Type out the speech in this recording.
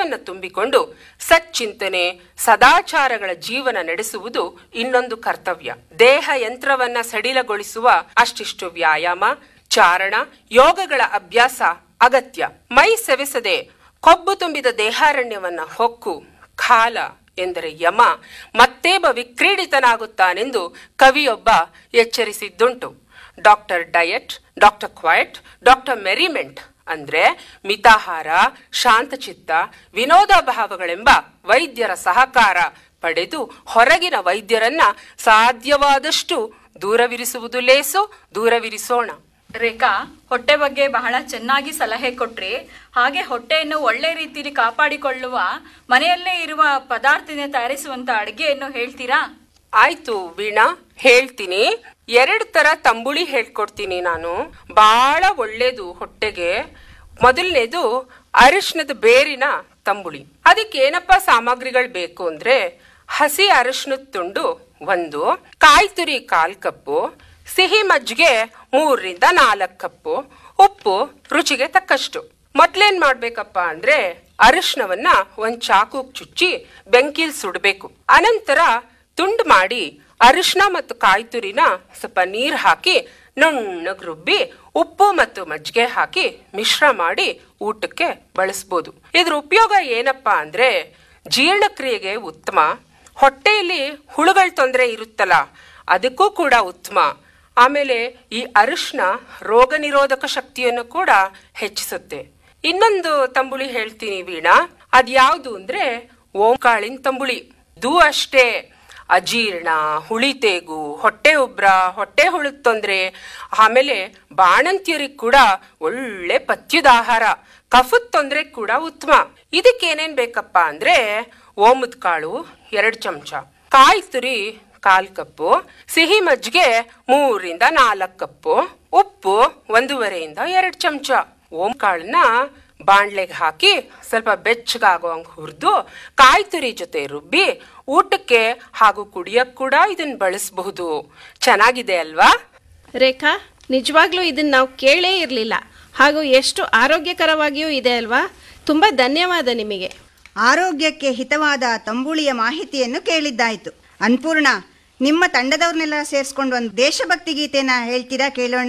ರಕ್ತವನ್ನ ತುಂಬಿಕೊಂಡು ಸಚ್ಚಿಂತನೆ ಸದಾಚಾರಗಳ ಜೀವನ ನಡೆಸುವುದು ಇನ್ನೊಂದು ಕರ್ತವ್ಯ ದೇಹ ಯಂತ್ರವನ್ನ ಸಡಿಲಗೊಳಿಸುವ ಅಷ್ಟಿಷ್ಟು ವ್ಯಾಯಾಮ ಚಾರಣ ಯೋಗಗಳ ಅಭ್ಯಾಸ ಅಗತ್ಯ ಮೈ ಸೆವೆಸದೆ ಕೊಬ್ಬು ತುಂಬಿದ ದೇಹಾರಣ್ಯವನ್ನ ಹೊಕ್ಕು ಖಾಲ ಎಂದರೆ ಯಮ ಮತ್ತೇಬ ವಿಕ್ರೀಡಿತನಾಗುತ್ತಾನೆಂದು ಕವಿಯೊಬ್ಬ ಎಚ್ಚರಿಸಿದ್ದುಂಟು doctor diet doctor quiet doctor merriment ಅಂದ್ರೆ ಮಿತಾಹಾರ ಶಾಂತಚಿತ್ತ ವಿನೋದ ಭಾವಗಳೆಂಬ ವೈದ್ಯರ ಸಹಕಾರ ಪಡೆದು ಹೊರಗಿನ ವೈದ್ಯರನ್ನ ಸಾಧ್ಯವಾದಷ್ಟು ದೂರವಿರಿಸುವುದು ಲೇಸು ದೂರವಿರಿಸೋಣ ರೇಖಾ ಹೊಟ್ಟೆ ಬಗ್ಗೆ ಬಹಳ ಚೆನ್ನಾಗಿ ಸಲಹೆ ಕೊಟ್ರಿ ಹಾಗೆ ಹೊಟ್ಟೆಯನ್ನು ಒಳ್ಳೆ ರೀತಿಯಲ್ಲಿ ಕಾಪಾಡಿಕೊಳ್ಳುವ ಮನೆಯಲ್ಲೇ ಇರುವ ಪದಾರ್ಥದಿಂದ ತಯಾರಿಸುವಂತ ಅಡಿಗೆಯನ್ನು ಹೇಳ್ತೀರಾ ಆಯ್ತು ವೀಣಾ ಹೇಳ್ತೀನಿ ಎರಡು ತರ ತಂಬುಳಿ ಹೇಳ್ಕೊಡ್ತೀನಿ ನಾನು ಬಹಳ ಒಳ್ಳೇದು ಹೊಟ್ಟೆಗೆ ಮೊದಲನೇದು ಅರಿಶಿನದ ಬೇರಿನ ತಂಬುಳಿ ಅದಕ್ಕೆ ಏನಪ್ಪ ಸಾಮಗ್ರಿಗಳು ಬೇಕು ಅಂದ್ರೆ ಹಸಿ ಅರಿಶಿನದ ತುಂಡು ಒಂದು ಕಾಯಿ ತುರಿ ಕಾಲ್ ಕಪ್ಪು ಸಿಹಿ ಮಜ್ಜಿಗೆ ಮೂರರಿಂದ ನಾಲ್ಕು ಕಪ್ಪು ಉಪ್ಪು ರುಚಿಗೆ ತಕ್ಕಷ್ಟು ಮೊದ್ಲೇನ್ ಮಾಡ್ಬೇಕಪ್ಪ ಅಂದ್ರೆ ಅರಿಶಿನವನ್ನ ಒಂದ್ ಚಾಕು ಚುಚ್ಚಿ ಬೆಂಕಿಲ್ ಸುಡ್ಬೇಕು ಅನಂತರ ತುಂಡು ಮಾಡಿ ಅರಿಶಿನ ಮತ್ತು ಕಾಯಿ ತುರಿನ ಸ್ವಲ್ಪ ನೀರ್ ಹಾಕಿ ನುಣ್ಣಗ್ ರುಬ್ಬಿ ಉಪ್ಪು ಮತ್ತು ಮಜ್ಜಿಗೆ ಹಾಕಿ ಮಿಶ್ರ ಮಾಡಿ ಊಟಕ್ಕೆ ಬಳಸ್ಬೋದು ಇದ್ರ ಉಪಯೋಗ ಏನಪ್ಪಾ ಅಂದ್ರೆ ಜೀರ್ಣಕ್ರಿಯೆಗೆ ಉತ್ತಮ ಹೊಟ್ಟೆಯಲ್ಲಿ ಹುಳುಗಳ ತೊಂದರೆ ಇರುತ್ತಲ್ಲ ಅದಕ್ಕೂ ಕೂಡ ಉತ್ತಮ ಆಮೇಲೆ ಈ ಅರಿಶಿನ ರೋಗ ನಿರೋಧಕ ಶಕ್ತಿಯನ್ನು ಕೂಡ ಹೆಚ್ಚಿಸುತ್ತೆ ಇನ್ನೊಂದು ತಂಬುಳಿ ಹೇಳ್ತೀನಿ ವೀಣಾ ಅದ್ಯಾವ್ದು ಅಂದ್ರೆ ಓಂಕಾಳಿನ ತಂಬುಳಿ ಇದು ಅಷ್ಟೇ ಅಜೀರ್ಣ ಹುಳಿತೇಗು ಹೊಟ್ಟೆ ಉಬ್ರ ಹೊಟ್ಟೆ ಹುಳದ ತೊಂದ್ರೆ ಆಮೇಲೆ ಬಾಣಂತಿಯರಿಗೆ ಕೂಡ ಒಳ್ಳೆ ಪಥ್ಯದ ಆಹಾರ ಕಫದ ತೊಂದ್ರೆ ಕೂಡ ಉತ್ತಮ ಇದಕ್ಕೇನೇನ್ ಬೇಕಪ್ಪ ಅಂದ್ರೆ ಓಮದ ಕಾಳು ಎರಡ್ ಚಮಚ ಕಾಯಿ ತುರಿ ಕಾಲ್ ಕಪ್ಪು ಸಿಹಿ ಮಜ್ಜಿಗೆ ಮೂರಿಂದ ನಾಲ್ಕು ಕಪ್ಪು ಉಪ್ಪು ಒಂದೂವರೆಯಿಂದ ಎರಡ್ ಚಮಚ ಓಂ ಕಾಳನ್ನ ಬಾಣ್ಲೆಗೆ ಹಾಕಿ ಸ್ವಲ್ಪ ಬೆಚ್ಚಗಾಗುವಂಗ್ ಹುರಿದು ಕಾಯಿ ತುರಿ ಜೊತೆ ರುಬ್ಬಿ ಊಟಕ್ಕೆ ಹಾಗೂ ಕುಡಿಯಕ್ ಕೂಡ ಇದನ್ನ ಬಳಸಬಹುದು ಚೆನ್ನಾಗಿದೆ ಅಲ್ವಾ ರೇಖಾ ನಿಜವಾಗ್ಲೂ ಇದನ್ನ ನಾವು ಕೇಳೇ ಇರಲಿಲ್ಲ ಹಾಗೂ ಎಷ್ಟು ಆರೋಗ್ಯಕರವಾಗಿಯೂ ಇದೆ ಅಲ್ವಾ ತುಂಬ ಧನ್ಯವಾದ ನಿಮಗೆ ಆರೋಗ್ಯಕ್ಕೆ ಹಿತವಾದ ತಂಬುಳಿಯ ಮಾಹಿತಿಯನ್ನು ಕೇಳಿದ್ದಾಯ್ತು ಅನ್ಪೂರ್ಣ ನಿಮ್ಮ ತಂಡದವ್ರನ್ನೆಲ್ಲ ಸೇರಿಸ್ಕೊಂಡು ಒಂದು ದೇಶಭಕ್ತಿ ಗೀತೆನ ಹೇಳ್ತೀರಾ ಕೇಳೋಣ